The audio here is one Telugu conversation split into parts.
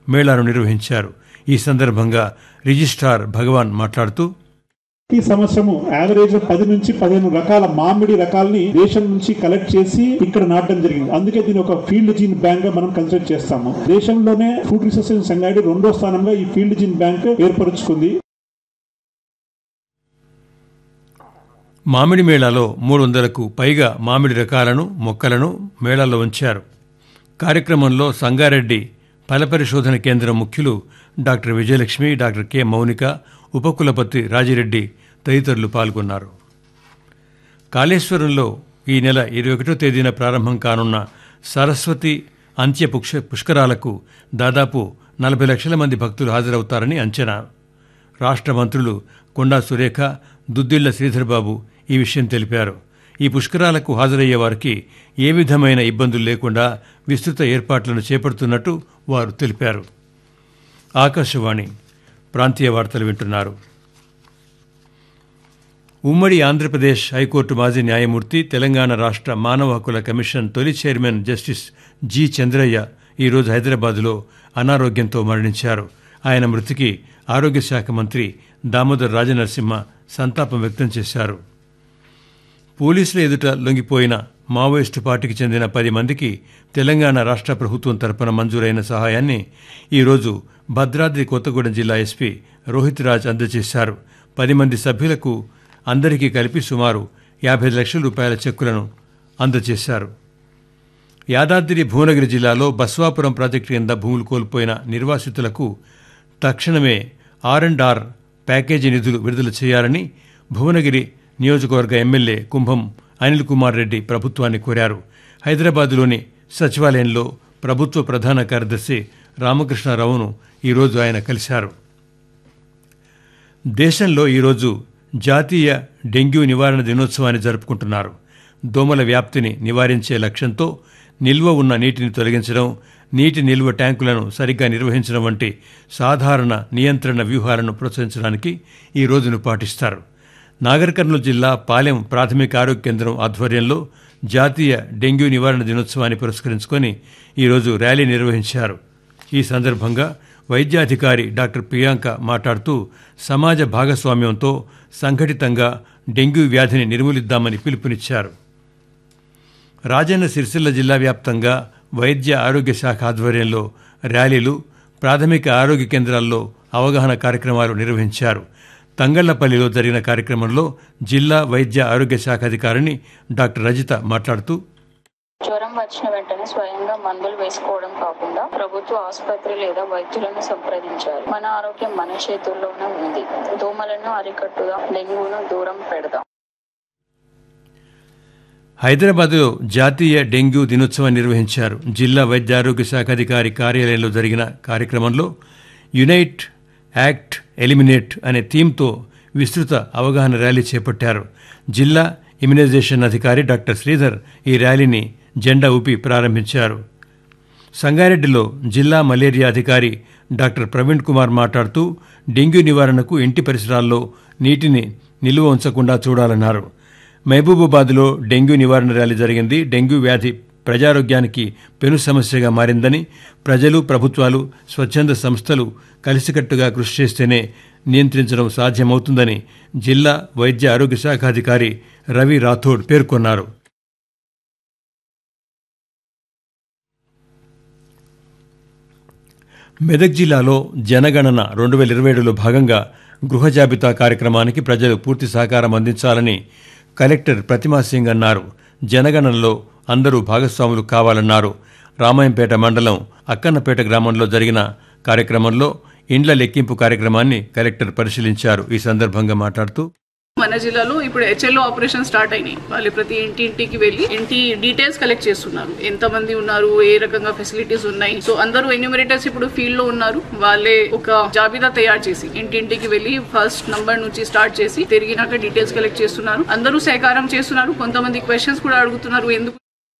మేళాను నిర్వహించారు ఈ సందర్భంగా రిజిస్ట్రార్ భగవాన్ మాట్లాడుతూ ఈ సంవత్సరము యావరేజ్ పది నుంచి పదిహేను రకాల మామిడి రకాలని దేశం నుంచి కలెక్ట్ చేసి ఇక్కడ నాటడం జరిగింది అందుకే దీని ఒక ఫీల్డ్ జీన్ బ్యాంక్ గా మనం కన్సిడర్ చేస్తాము దేశంలోనే ఫుడ్ రీసెర్చ్ సంగారెడ్డి రెండో స్థానంగా ఈ ఫీల్డ్ జీన్ బ్యాంక్ ఏర్పరుచుకుంది మామిడి మేళాలో మూడు వందలకు పైగా మామిడి రకాలను మొక్కలను మేళాలో ఉంచారు కార్యక్రమంలో సంగారెడ్డి ఫలపరిశోధన కేంద్రం ముఖ్యులు doctor Vijayalakshmi doctor K Mounika ఉపకులపతి రాజిరెడ్డి తదితరులు పాల్గొన్నారు కాళేశ్వరంలో ఈ నెల ఇరవై ఒకటో తేదీన ప్రారంభం కానున్న సరస్వతి అంత్య పుక్ష పుష్కరాలకు దాదాపు నలభై లక్షల మంది భక్తులు హాజరవుతారని అంచనా రాష్ట్ర మంత్రులు కొండా సురేఖ దుద్దిళ్ల శ్రీధర్బాబు ఈ విషయం తెలిపారు ఈ పుష్కరాలకు హాజరయ్యే వారికి ఏ విధమైన ఇబ్బందులు లేకుండా విస్తృత ఏర్పాట్లను చేపడుతున్నట్టు వారు తెలిపారు ఆకాశవాణి ప్రాంతీయ వార్తలు వింటున్నారు ఉమ్మడి ఆంధ్రప్రదేశ్ హైకోర్టు మాజీ న్యాయమూర్తి తెలంగాణ రాష్ట్ర మానవ హక్కుల కమిషన్ తొలి చైర్మన్ జస్టిస్ జి చంద్రయ్య ఈరోజు హైదరాబాదులో అనారోగ్యంతో మరణించారు ఆయన మృతికి ఆరోగ్య శాఖ మంత్రి దామోదర్ రాజనరసింహ సంతాపం వ్యక్తం చేశారు పోలీసుల ఎదుట లొంగిపోయిన మావోయిస్టు పార్టీకి చెందిన పది మందికి తెలంగాణ రాష్ట్ర ప్రభుత్వం తరపున మంజూరైన సహాయాన్ని ఈరోజు భద్రాద్రి కొత్తగూడెం జిల్లా ఎస్పీ రోహిత్ రాజ్ అందజేశారు పది మంది సభ్యులకు అందరికీ కలిపి సుమారు యాభై లక్షల రూపాయల చెక్కులను అందజేశారు యాదాద్రి భువనగిరి జిల్లాలో బస్వాపురం ప్రాజెక్టు కింద భూములు కోల్పోయిన నిర్వాసితులకు తక్షణమే ఆర్ అండ్ ఆర్ ప్యాకేజీ నిధులు విడుదల చేయాలని భువనగిరి నియోజకవర్గ ఎమ్మెల్యే కుంభం అనిల్ కుమార్ రెడ్డి ప్రభుత్వాన్ని కోరారు హైదరాబాద్లోని సచివాలయంలో ప్రభుత్వ ప్రధాన కార్యదర్శి రామకృష్ణారావును ఈరోజు ఆయన కలిశారు దేశంలో ఈరోజు జాతీయ డెంగ్యూ నివారణ దినోత్సవాన్ని జరుపుకుంటున్నారు దోమల వ్యాప్తిని నివారించే లక్ష్యంతో నిల్వ ఉన్న నీటిని తొలగించడం నీటి నిల్వ ట్యాంకులను సరిగ్గా నిర్వహించడం వంటి సాధారణ నియంత్రణ వ్యూహాలను ప్రోత్సహించడానికి ఈ రోజును పాటిస్తారు నాగర్ కర్నూలు జిల్లా పాలెం ప్రాథమిక ఆరోగ్య కేంద్రం ఆధ్వర్యంలో జాతీయ డెంగ్యూ నివారణ దినోత్సవాన్ని పురస్కరించుకొని ఈరోజు ర్యాలీ నిర్వహించారు ఈ సందర్భంగా వైద్యాధికారి డాక్టర్ ప్రియాంక మాట్లాడుతూ సమాజ భాగస్వామ్యంతో సంఘటితంగా డెంగ్యూ వ్యాధిని నిర్మూలిద్దామని పిలుపునిచ్చారు రాజన్న సిరిసిల్ల జిల్లా వ్యాప్తంగా వైద్య ఆరోగ్య శాఖ ఆధ్వర్యంలో ర్యాలీలు ప్రాథమిక ఆరోగ్య కేంద్రాల్లో అవగాహన కార్యక్రమాలు నిర్వహించారు తంగళ్లపల్లిలో జరిగిన కార్యక్రమంలో జిల్లా వైద్య ఆరోగ్య శాఖ అధికారిని డాక్టర్ రజిత మాట్లాడుతూ జ్వరం వచ్చిన వెంటనే స్వయంగా మందులు వేసుకోవడం కాకుండా ప్రభుత్వ ఆసుపత్రి లేదా వైద్యులను సంప్రదించాలి మన ఆరోగ్యం మన చేతుల్లోనే ఉంది దోమలను అరికట్టుదాం డెంగ్యూను దూరం పెడదాం హైదరాబాద్లో జాతీయ డెంగ్యూ దినోత్సవం నిర్వహించారు జిల్లా వైద్య ఆరోగ్య శాఖ అధికారి కార్యాలయంలో జరిగిన కార్యక్రమంలో యునైట్ యాక్ట్ ఎలిమినేట్ అనే థీమ్తో విస్తృత అవగాహన ర్యాలీ చేపట్టారు జిల్లా ఇమ్యునైజేషన్ అధికారి డాక్టర్ శ్రీధర్ ఈ ర్యాలీని జెండా ఊపి ప్రారంభించారు సంగారెడ్డిలో జిల్లా మలేరియా అధికారి డాక్టర్ ప్రవీణ్ కుమార్ మాట్లాడుతూ డెంగ్యూ నివారణకు ఇంటి పరిసరాల్లో నీటిని నిల్వ ఉంచకుండా చూడాలన్నారు మహబూబాబాద్లో డెంగ్యూ నివారణ ర్యాలీ జరిగింది డెంగ్యూ వ్యాధి ప్రజారోగ్యానికి పెను సమస్యగా మారిందని ప్రజలు ప్రభుత్వాలు స్వచ్ఛంద సంస్థలు కలిసికట్టుగా కృషి చేస్తేనే నియంత్రించడం సాధ్యమవుతుందని జిల్లా వైద్య ఆరోగ్య శాఖ అధికారి రవి రాథోడ్ పేర్కొన్నారు మెదక్ జిల్లాలో జనగణన రెండు వేల ఇరవై ఏడులో భాగంగా గృహ జాబితా కార్యక్రమానికి ప్రజలు పూర్తి సహకారం అందించాలని కలెక్టర్ ప్రతిమా సింగ్ అన్నారు జనగణనలో అందరూ భాగస్వాములు కావాలన్నారు రామాయంపేట మండలం అక్కన్నపేట గ్రామంలో జరిగిన కార్యక్రమంలో ఇండ్ల లెక్కింపు కార్యక్రమాన్ని కలెక్టర్ పరిశీలించారు ఈ సందర్భంగా మాట్లాడుతూ మన జిల్లాలో ఇప్పుడు హెచ్ఎల్ఓ ఆపరేషన్ స్టార్ట్ అయినాయి వాళ్ళు ప్రతి ఇంటి ఇంటికి వెళ్ళి ఇంటి డీటెయిల్స్ కలెక్ట్ చేస్తున్నారు ఎంత మంది ఉన్నారు ఏ రకంగా ఫెసిలిటీస్ ఉన్నాయి సో అందరూ ఎన్యూమరేటర్స్ ఇప్పుడు ఫీల్డ్ లో ఉన్నారు వాళ్ళే ఒక జాబితా తయారు చేసి ఇంటింటికి వెళ్ళి ఫస్ట్ నంబర్ నుంచి స్టార్ట్ చేసి తిరిగినాక డీటెయిల్స్ కలెక్ట్ చేస్తున్నారు అందరూ సహకారం చేస్తున్నారు కొంతమంది క్వశ్చన్స్ కూడా అడుగుతున్నారు ఎందుకు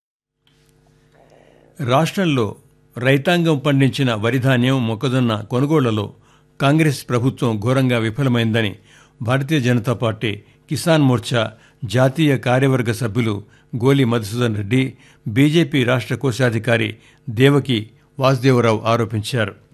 రాష్ట్రంలో రైతాంగం పండించిన వరిధాన్యం మొక్కజొన్న కొనుగోళ్లలో కాంగ్రెస్ ప్రభుత్వం ఘోరంగా విఫలమైందని భారతీయ జనతా పార్టీ కిసాన్ మోర్చా జాతీయ కార్యవర్గ సభ్యులు గోలి మధుసూదన్ రెడ్డి బీజేపీ రాష్ట్ర కోశాధికారి దేవకి వాసుదేవరావు ఆరోపించారు